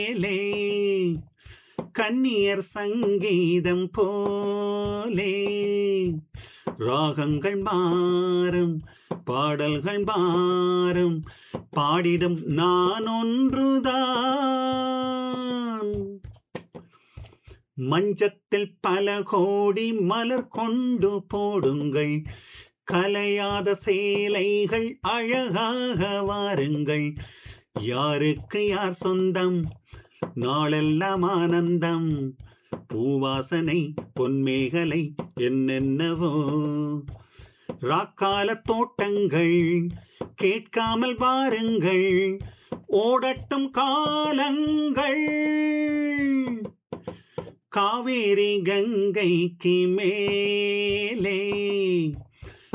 மேலே கன்னியர் சங்கீதம் போலே ராகங்கள் மாறும் பாடல்கள் மாறும் பாடிடும் நான் ஒன்றுதான் மஞ்சத்தில் பல கோடி மலர் கொண்டு போடுங்கள் கலையாத சேலைகள் அழகாக வாருங்கள் யாருக்கு யார் சொந்தம் நாளெல்லாம் ஆனந்தம் பூவாசனை பொன்மேகலை என்னென்னவோ ராக்கால தோட்டங்கள் கேட்காமல் வாருங்கள் ஓடட்டும் காலங்கள் காவேரி கங்கைக்கு மேலே